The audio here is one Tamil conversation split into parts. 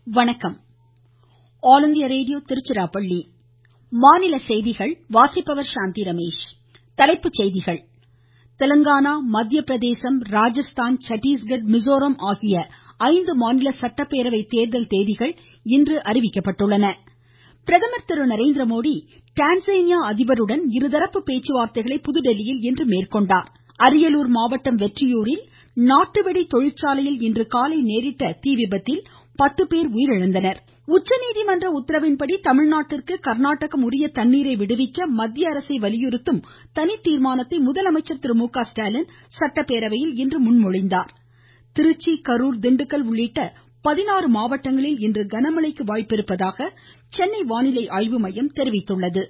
வணக்கம் ஆல் இண்டியா ரேடியோ திருச்சிராப்பள்ளி மாநில செய்திகள் வாசிப்பவர் சாந்தி ரமேஷ் தலைப்புச் செய்திகள் தெலங்கானா மத்திய பிரதேசம் ராஜஸ்தான் சத்தீஸ்கட் மிசோரம் ஆகிய ஐந்து மாநில சட்டப்பேரவை தேர்தல் தேதிகள் இன்று அறிவிக்கப்பட்டுள்ளன பிரதமர் திரு நரேந்திரமோடி டான்சேனியா அதிபருடன் இருதரப்பு பேச்சுவார்த்தைகளை புதுதில்லியில் இன்று மேற்கொண்டார் அரியலூர் மாவட்டம் வெற்றியூரில் நாட்டு வெடி தொழிற்சாலையில் இன்று காலை நேரிட்ட தீ விபத்தில் பத்து பேர் உயிரிழந்தனர் உச்சநீதிமன்ற உத்தரவின்படி தமிழ்நாட்டிற்கு கர்நாடகம் உரிய தண்ணீரை விடுவிக்க மத்திய அரசை வலியுறுத்தும் தனி தீர்மானத்தை முதலமைச்சர் திரு மு க ஸ்டாலின் சட்டப்பேரவையில் இன்று முன்மொழிந்தார் திருச்சி கரூர் திண்டுக்கல் உள்ளிட்ட பதினாறு மாவட்டங்களில் இன்று கனமழைக்கு வாய்ப்பிருப்பதாக சென்னை வானிலை ஆய்வு மையம் தெரிவித்துள்ளது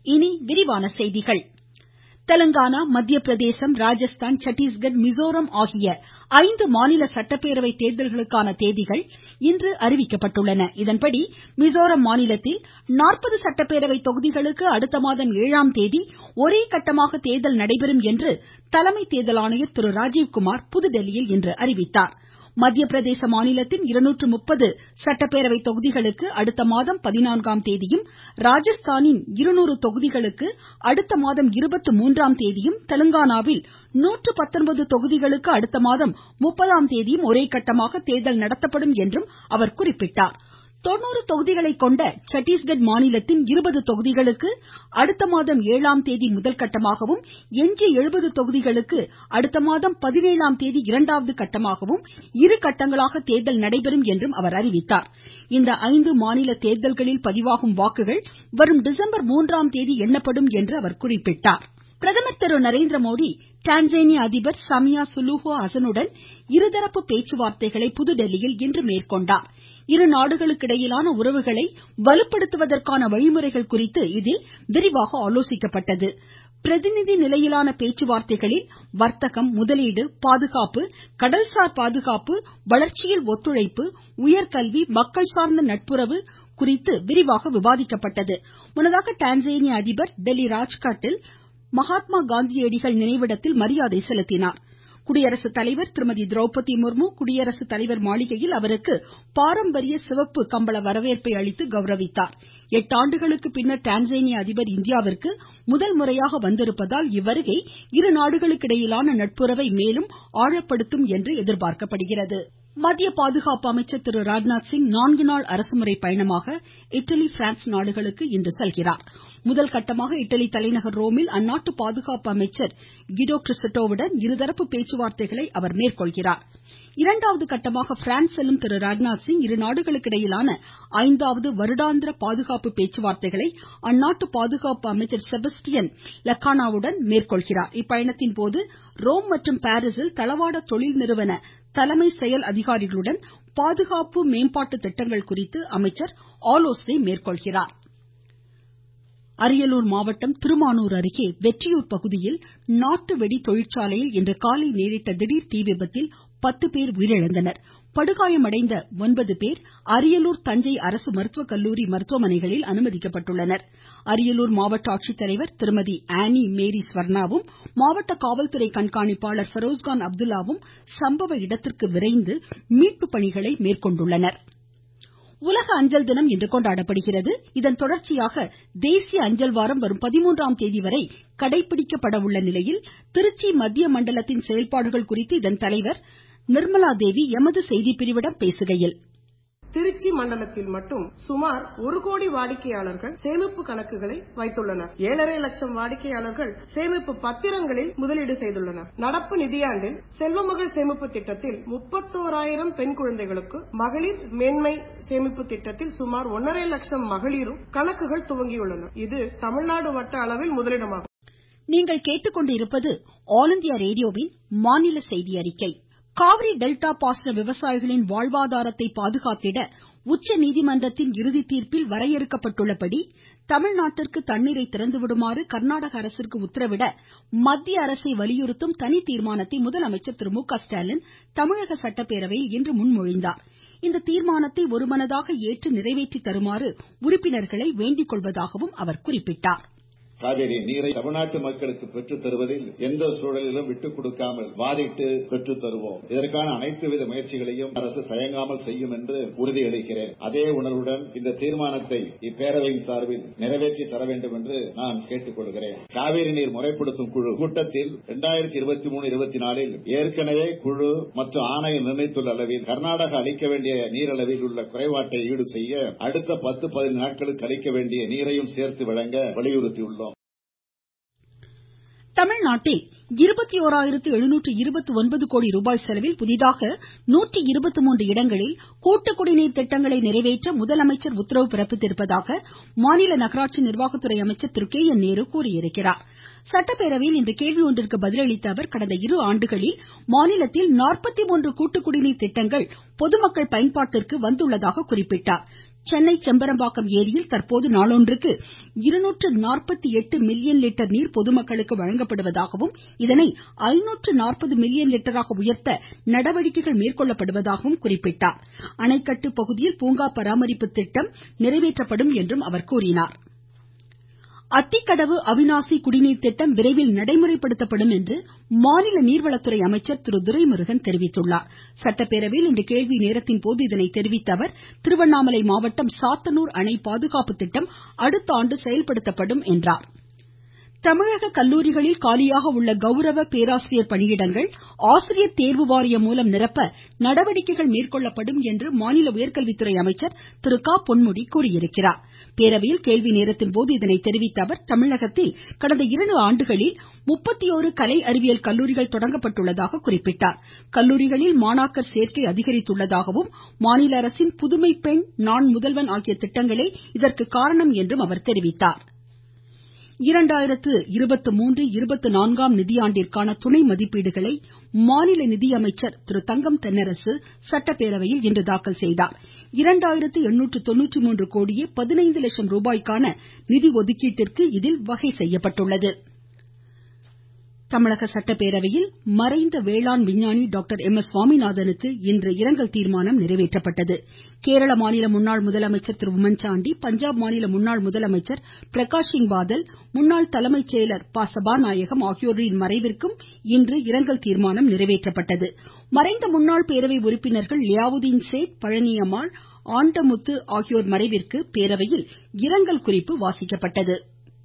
தெலங்கானா மத்திய பிரதேசம் ராஜஸ்தான் சத்தீஸ்கட் மிசோரம் ஆகிய ஐந்து மாநில சட்டப்பேரவை தேர்தல்களுக்கான தேதிகள் இன்று அறிவிக்கப்பட்டுள்ளன இதன்படி மிசோரம் மாநிலத்தில் நாற்பது சட்டப்பேரவை தொகுதிகளுக்கு அடுத்த மாதம் ஏழாம் தேதி ஒரே கட்டமாக தேர்தல் நடைபெறும் என்று தலைமை தேர்தல் ஆணையர் திரு ராஜீவ்குமார் புதுதில்லியில் இன்று அறிவித்தார் மத்திய பிரதேச மாநிலத்தின் இருநூற்று முப்பது சட்டப்பேரவை தொகுதிகளுக்கு அடுத்த மாதம் பதினான்காம் தேதியும் ராஜஸ்தானின் இருநூறு தொகுதிகளுக்கு அடுத்த மாதம் இருபத்து மூன்றாம் தேதியும் தெலங்கானாவில் நூற்று பத்தொன்பது தொகுதிகளுக்கு அடுத்த மாதம் முப்பதாம் தேதியும் ஒரே கட்டமாக தேர்தல் நடத்தப்படும் என்றும் அவர் குறிப்பிட்டார் தொண்ணூறு தொகுதிகளை கொண்ட சத்தீஸ்கட் மாநிலத்தின் இருபது தொகுதிகளுக்கு அடுத்த மாதம் ஏழாம் தேதி முதல்கட்டமாகவும் எஞ்சிய எழுபது தொகுதிகளுக்கு அடுத்த மாதம் பதினேழாம் தேதி இரண்டாவது கட்டமாகவும் இரு கட்டங்களாக தேர்தல் நடைபெறும் என்றும் அவர் அறிவித்தார் இந்த ஐந்து மாநில தேர்தல்களில் பதிவாகும் வாக்குகள் வரும் டிசம்பர் மூன்றாம் தேதி எண்ணப்படும் என்று அவர் குறிப்பிட்டார் பிரதமர் திரு நரேந்திரமோடி டான்சேனியா அதிபர் சமியா சுலுஹு ஹசனுடன் இருதரப்பு பேச்சுவார்த்தைகளை புதுதில்லியில் இன்று மேற்கொண்டார் இரு நாடுகளுக்கிடையிலான உறவுகளை வலுப்படுத்துவதற்கான வழிமுறைகள் குறித்து இதில் விரிவாக ஆலோசிக்கப்பட்டது பிரதிநிதி நிலையிலான பேச்சுவார்த்தைகளில் வர்த்தகம் முதலீடு பாதுகாப்பு கடல்சார் பாதுகாப்பு வளர்ச்சியில் ஒத்துழைப்பு உயர்கல்வி மக்கள் சார்ந்த நட்புறவு குறித்து விரிவாக விவாதிக்கப்பட்டது முன்னதாக டான்சேனியா அதிபர் டெல்லி ராஜ்காட்டில் மகாத்மா காந்தியடிகள் நினைவிடத்தில் மரியாதை செலுத்தினார் குடியரசுத் தலைவர் திருமதி திரௌபதி முர்மு குடியரசுத் தலைவர் மாளிகையில் அவருக்கு பாரம்பரிய சிவப்பு கம்பள வரவேற்பை அளித்து கௌரவித்தார் எட்டாண்டுகளுக்கு பின்னர் டான்சேனியா அதிபர் இந்தியாவிற்கு முதல் முறையாக வந்திருப்பதால் இவ்வருகை இரு நாடுகளுக்கிடையிலான நட்புறவை மேலும் ஆழப்படுத்தும் என்று எதிர்பார்க்கப்படுகிறது மத்திய பாதுகாப்பு அமைச்சர் திரு ராஜ்நாத் சிங் நான்கு நாள் அரசுமுறை பயணமாக இட்டலி பிரான்ஸ் நாடுகளுக்கு இன்று செல்கிறார் முதல் கட்டமாக இட்டலி தலைநகர் ரோமில் அந்நாட்டு பாதுகாப்பு அமைச்சர் கிடோ கிறிஸ்டோவுடன் இருதரப்பு பேச்சுவார்த்தைகளை அவர் மேற்கொள்கிறார் இரண்டாவது கட்டமாக பிரான்ஸ் செல்லும் திரு ராஜ்நாத் சிங் இரு நாடுகளுக்கிடையிலான ஐந்தாவது வருடாந்திர பாதுகாப்பு பேச்சுவார்த்தைகளை அந்நாட்டு பாதுகாப்பு அமைச்சர் செபஸ்டியன் லெக்கானாவுடன் மேற்கொள்கிறார் இப்பயணத்தின் போது ரோம் மற்றும் பாரீசில் தளவாட தொழில் நிறுவன தலைமை செயல் அதிகாரிகளுடன் பாதுகாப்பு மேம்பாட்டு திட்டங்கள் குறித்து அமைச்சர் ஆலோசனை மேற்கொள்கிறார் அரியலூர் மாவட்டம் திருமானூர் அருகே வெற்றியூர் பகுதியில் நாட்டு வெடி தொழிற்சாலையில் இன்று காலை நேரிட்ட திடீர் தீ விபத்தில் பத்து பேர் உயிரிழந்தனர் படுகாயமடைந்த ஒன்பது பேர் அரியலூர் தஞ்சை அரசு மருத்துவ கல்லூரி மருத்துவமனைகளில் அனுமதிக்கப்பட்டுள்ளனர் அரியலூர் மாவட்ட ஆட்சித்தலைவர் திருமதி ஆனி மேரி ஸ்வர்ணாவும் மாவட்ட காவல்துறை கண்காணிப்பாளர் பெரோஸ்கான் அப்துல்லாவும் சம்பவ இடத்திற்கு விரைந்து மீட்பு பணிகளை மேற்கொண்டுள்ளனர் உலக அஞ்சல் தினம் இன்று கொண்டாடப்படுகிறது இதன் தொடர்ச்சியாக தேசிய அஞ்சல் வாரம் வரும் பதிமூன்றாம் தேதி வரை கடைபிடிக்கப்பட உள்ள நிலையில் திருச்சி மத்திய மண்டலத்தின் செயல்பாடுகள் குறித்து இதன் தலைவர் நிர்மலா தேவி எமது செய்திப்பிரிவிடம் பேசுகையில் திருச்சி மண்டலத்தில் மட்டும் சுமார் ஒரு கோடி வாடிக்கையாளர்கள் சேமிப்பு கணக்குகளை வைத்துள்ளனர் ஏழரை லட்சம் வாடிக்கையாளர்கள் சேமிப்பு பத்திரங்களில் முதலீடு செய்துள்ளனர் நடப்பு நிதியாண்டில் செல்வமகள் சேமிப்பு திட்டத்தில் முப்பத்தோராயிரம் பெண் குழந்தைகளுக்கு மகளிர் மேன்மை சேமிப்பு திட்டத்தில் சுமார் ஒன்னரை லட்சம் மகளிரும் கணக்குகள் துவங்கியுள்ளனர் இது தமிழ்நாடு வட்ட அளவில் முதலிடமாகும் நீங்கள் கேட்டுக்கொண்டிருப்பது ஆல் இண்டியா ரேடியோவின் மாநில செய்தி அறிக்கை காவிரி டெல்டா பாசன விவசாயிகளின் வாழ்வாதாரத்தை பாதுகாத்திட உச்சநீதிமன்றத்தின் இறுதி தீர்ப்பில் வரையறுக்கப்பட்டுள்ளபடி தமிழ்நாட்டிற்கு தண்ணீரை திறந்துவிடுமாறு கர்நாடக அரசிற்கு உத்தரவிட மத்திய அரசை வலியுறுத்தும் தனி தீர்மானத்தை முதலமைச்சர் திரு மு க ஸ்டாலின் தமிழக சட்டப்பேரவையில் இன்று முன்மொழிந்தார் இந்த தீர்மானத்தை ஒருமனதாக ஏற்று நிறைவேற்றி தருமாறு உறுப்பினர்களை வேண்டிக்கொள்வதாகவும் அவர் குறிப்பிட்டார் காவிரி நீரை தமிழ்நாட்டு மக்களுக்கு பெற்றுத் தருவதில் எந்த சூழலிலும் விட்டுக் கொடுக்காமல் வாதிட்டு பெற்றுத் தருவோம் இதற்கான அனைத்து வித முயற்சிகளையும் அரசு தயங்காமல் செய்யும் என்று உறுதியளிக்கிறேன் அதே உணர்வுடன் இந்த தீர்மானத்தை இப்பேரவையின் சார்பில் நிறைவேற்றி தர வேண்டும் என்று நான் கேட்டுக் கொள்கிறேன் காவிரி நீர் முறைப்படுத்தும் குழு கூட்டத்தில் இரண்டாயிரத்தி இருபத்தி மூணு இருபத்தி நாலில் ஏற்கனவே குழு மற்றும் ஆணையம் நிர்ணயித்துள்ள அளவில் கர்நாடகா அளிக்க வேண்டிய நீர் அளவில் உள்ள குறைபாட்டை ஈடு செய்ய அடுத்த பத்து பதினைந்து நாட்களுக்கு அளிக்க வேண்டிய நீரையும் சேர்த்து வழங்க வலியுறுத்தியுள்ளோம் தமிழ்நாட்டில் இருபத்தி ஓராயிரத்து எழுநூற்று இருபத்தி ஒன்பது கோடி ரூபாய் செலவில் புதிதாக நூற்றி இருபத்தி மூன்று இடங்களில் கூட்டு குடிநீர் திட்டங்களை நிறைவேற்ற முதலமைச்சர் உத்தரவு பிறப்பித்திருப்பதாக மாநில நகராட்சி நிர்வாகத்துறை அமைச்சர் திரு கே என் நேரு கூறியிருக்கிறார் சட்டப்பேரவையில் இன்று கேள்வி ஒன்றிற்கு பதிலளித்த அவர் கடந்த இரு ஆண்டுகளில் மாநிலத்தில் நாற்பத்தி மூன்று கூட்டு குடிநீர் திட்டங்கள் பொதுமக்கள் பயன்பாட்டிற்கு வந்துள்ளதாக குறிப்பிட்டார் சென்னை செம்பரம்பாக்கம் ஏரியில் தற்போது நாளொன்றுக்கு இருநூற்று நாற்பத்தி எட்டு மில்லியன் லிட்டர் நீர் பொதுமக்களுக்கு வழங்கப்படுவதாகவும் இதனை ஐநூற்று நாற்பது மில்லியன் லிட்டராக உயர்த்த நடவடிக்கைகள் மேற்கொள்ளப்படுவதாகவும் குறிப்பிட்டார் அணைக்கட்டு பகுதியில் பூங்கா பராமரிப்பு திட்டம் நிறைவேற்றப்படும் என்றும் அவர் கூறினார் அத்திக்கடவு அவினாசி குடிநீர் திட்டம் விரைவில் நடைமுறைப்படுத்தப்படும் என்று மாநில நீர்வளத்துறை அமைச்சர் திரு துரைமுருகன் தெரிவித்துள்ளார் சட்டப்பேரவையில் இன்று கேள்வி நேரத்தின் போது இதனை தெரிவித்த அவர் திருவண்ணாமலை மாவட்டம் சாத்தனூர் அணை பாதுகாப்பு திட்டம் அடுத்த ஆண்டு செயல்படுத்தப்படும் என்றார் தமிழக கல்லூரிகளில் காலியாக உள்ள கௌரவ பேராசிரியர் பணியிடங்கள் ஆசிரியர் தேர்வு வாரியம் மூலம் நிரப்ப நடவடிக்கைகள் மேற்கொள்ளப்படும் என்று மாநில உயர்கல்வித்துறை அமைச்சர் திரு க பொன்முடி கூறியிருக்கிறார் பேரவையில் கேள்வி நேரத்தின் போது இதனை தெரிவித்த அவர் தமிழகத்தில் கடந்த இரண்டு ஆண்டுகளில் முப்பத்தி ஓரு கலை அறிவியல் கல்லூரிகள் தொடங்கப்பட்டுள்ளதாக குறிப்பிட்டார் கல்லூரிகளில் மாணாக்கர் சேர்க்கை அதிகரித்துள்ளதாகவும் மாநில அரசின் புதுமை பெண் நான் முதல்வன் ஆகிய திட்டங்களே இதற்கு காரணம் என்றும் அவர் தெரிவித்தார் இரண்டாயிரத்து இருபத்தி மூன்று இருபத்தி நான்காம் நிதியாண்டிற்கான துணை மதிப்பீடுகளை மாநில நிதியமைச்சர் திரு தங்கம் தென்னரசு சட்டப்பேரவையில் இன்று தாக்கல் செய்தார் இரண்டாயிரத்து எண்ணூற்று தொண்ணூற்றி மூன்று கோடியே பதினைந்து லட்சம் ரூபாய்க்கான நிதி ஒதுக்கீட்டிற்கு இதில் வகை செய்யப்பட்டுள்ளது தமிழக சட்டப்பேரவையில் மறைந்த வேளாண் விஞ்ஞானி டாக்டர் எம் எஸ் சுவாமிநாதனுக்கு இன்று இரங்கல் தீர்மானம் நிறைவேற்றப்பட்டது கேரள மாநில முன்னாள் முதலமைச்சர் திரு உம்மன்சாண்டி பஞ்சாப் மாநில முன்னாள் முதலமைச்சர் பிரகாஷ் சிங் பாதல் முன்னாள் தலைமை செயலர் ப சபாநாயகம் ஆகியோரின் மறைவிற்கும் இன்று இரங்கல் தீர்மானம் நிறைவேற்றப்பட்டது மறைந்த முன்னாள் பேரவை உறுப்பினர்கள் லியாவுதீன் சேட் பழனியம்மாள் ஆண்டமுத்து ஆகியோர் மறைவிற்கு பேரவையில் இரங்கல் குறிப்பு வாசிக்கப்பட்டது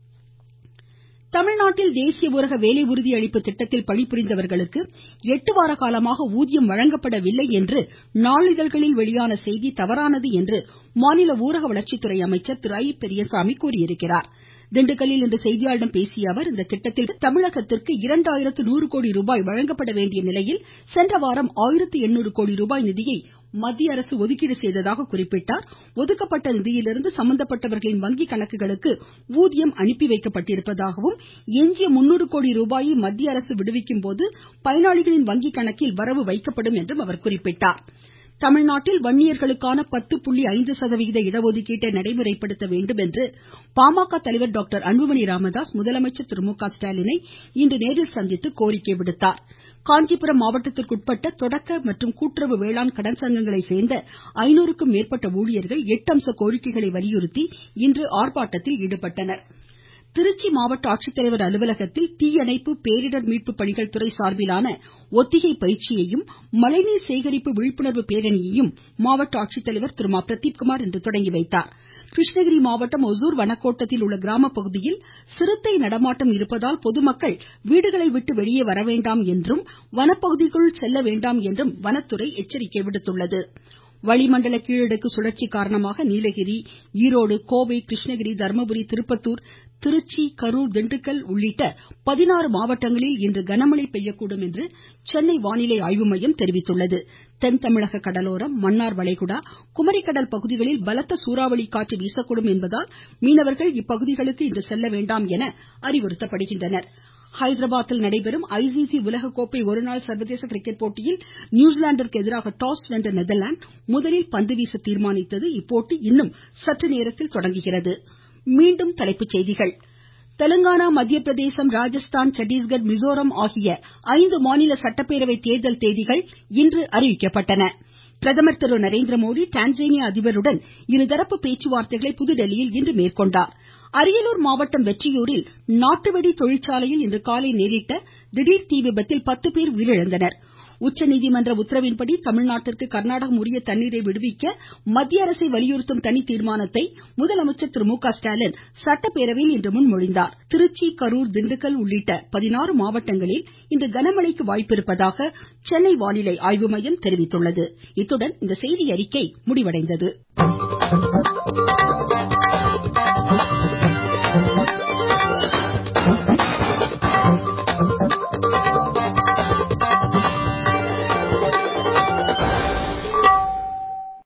தமிழ்நாட்டில் தேசிய ஊரக வேலை உறுதி அளிப்பு திட்டத்தில் பணிபுரிந்தவர்களுக்கு எட்டு வார காலமாக ஊதியம் வழங்கப்படவில்லை என்று நாளிதழ்களில் வெளியான செய்தி தவறானது என்று மாநில ஊரக வளர்ச்சித்துறை அமைச்சர் திரு ஐ பெரியசாமி கூறியிருக்கிறார் திண்டுக்கல்லில் இன்று செய்தியாளர்களிடம் பேசிய அவர் இந்த திட்டத்தில் தமிழகத்திற்கு இரண்டாயிரத்து நூறு கோடி ரூபாய் வழங்கப்பட வேண்டிய நிலையில் சென்ற வாரம் ஆயிரத்து எண்ணூறு கோடி ரூபாய் நிதியை மத்திய அரசு ஒதுக்கீடு செய்ததாக குறிப்பிட்டார் ஒதுக்கப்பட்ட நிதியிலிருந்து சம்பந்தப்பட்டவர்களின் வங்கி கணக்குகளுக்கு ஊதியம் அனுப்பி வைக்கப்பட்டிருப்பதாகவும் எஞ்சிய முன்னூறு கோடி ரூபாயை மத்திய அரசு விடுவிக்கும் போது பயனாளிகளின் வங்கி கணக்கில் வரவு வைக்கப்படும் என்றும் அவர் குறிப்பிட்டார் தமிழ்நாட்டில் வன்னியர்களுக்கான பத்து புள்ளி ஐந்து சதவிகித இடஒதுக்கீட்டை நடைமுறைப்படுத்த வேண்டும் என்று பாமக தலைவர் டாக்டர் அன்புமணி ராமதாஸ் முதலமைச்சர் திரு மு க ஸ்டாலினை இன்று நேரில் சந்தித்து கோரிக்கை விடுத்தார் காஞ்சிபுரம் மாவட்டத்திற்குட்பட்ட தொடக்க மற்றும் கூட்டுறவு வேளாண் கடன் சங்கங்களை சேர்ந்த ஐநூறுக்கும் மேற்பட்ட ஊழியர்கள் எட்டு அம்ச கோரிக்கைகளை வலியுறுத்தி இன்று ஆர்ப்பாட்டத்தில் ஈடுபட்டனர் திருச்சி மாவட்ட ஆட்சித்தலைவர் அலுவலகத்தில் தீயணைப்பு பேரிடர் மீட்பு பணிகள் துறை சார்பிலான ஒத்திகை பயிற்சியையும் மழைநீர் சேகரிப்பு விழிப்புணர்வு பேரணியையும் மாவட்ட ஆட்சித்தலைவர் திரு மா பிரதீப்குமார் இன்று தொடங்கி வைத்தார் கிருஷ்ணகிரி மாவட்டம் ஒசூர் வனக்கோட்டத்தில் உள்ள கிராம பகுதியில் சிறுத்தை நடமாட்டம் இருப்பதால் பொதுமக்கள் வீடுகளை விட்டு வெளியே வர வேண்டாம் என்றும் வனப்பகுதிக்குள் செல்ல வேண்டாம் என்றும் வனத்துறை எச்சரிக்கை விடுத்துள்ளது வளிமண்டல கீழடுக்கு சுழற்சி காரணமாக நீலகிரி ஈரோடு கோவை கிருஷ்ணகிரி தர்மபுரி திருப்பத்தூர் திருச்சி கரூர் திண்டுக்கல் உள்ளிட்ட பதினாறு மாவட்டங்களில் இன்று கனமழை பெய்யக்கூடும் என்று சென்னை வானிலை ஆய்வு மையம் தெரிவித்துள்ளது தென் தமிழக கடலோரம் மன்னார் வளைகுடா குமரிக்கடல் பகுதிகளில் பலத்த சூறாவளி காற்று வீசக்கூடும் என்பதால் மீனவர்கள் இப்பகுதிகளுக்கு இன்று செல்ல வேண்டாம் என அறிவுறுத்தப்படுகின்றனர் ஹைதராபாத்தில் நடைபெறும் ஐசிசி உலகக்கோப்பை ஒருநாள் சர்வதேச கிரிக்கெட் போட்டியில் நியூசிலாந்திற்கு எதிராக டாஸ் வென்ற நெதர்லாந்து முதலில் பந்து வீச தீர்மானித்தது இப்போட்டி இன்னும் சற்று நேரத்தில் தொடங்குகிறது மீண்டும் தலைப்புச் செய்திகள் தெலுங்கானா மத்திய பிரதேசம் ராஜஸ்தான் சத்தீஸ்கர் மிசோரம் ஆகிய ஐந்து மாநில சட்டப்பேரவை தேர்தல் தேதிகள் இன்று அறிவிக்கப்பட்டன பிரதமர் திரு நரேந்திரமோடி டான்சேனியா அதிபருடன் இருதரப்பு பேச்சுவார்த்தைகளை புதுதில்லியில் இன்று மேற்கொண்டார் அரியலூர் மாவட்டம் வெற்றியூரில் நாட்டு வெடி தொழிற்சாலையில் இன்று காலை நேரிட்ட திடீர் தீ விபத்தில் பத்து பேர் உயிரிழந்தனர் உச்சநீதிமன்ற உத்தரவின்படி தமிழ்நாட்டிற்கு கர்நாடகம் உரிய தண்ணீரை விடுவிக்க மத்திய அரசை வலியுறுத்தும் தனி தீர்மானத்தை முதலமைச்சர் திரு மு க ஸ்டாலின் சட்டப்பேரவையில் இன்று முன்மொழிந்தார் திருச்சி கரூர் திண்டுக்கல் உள்ளிட்ட பதினாறு மாவட்டங்களில் இன்று கனமழைக்கு வாய்ப்பிருப்பதாக சென்னை வானிலை ஆய்வு மையம் தெரிவித்துள்ளது இத்துடன் இந்த செய்தியறிக்கை முடிவடைந்தது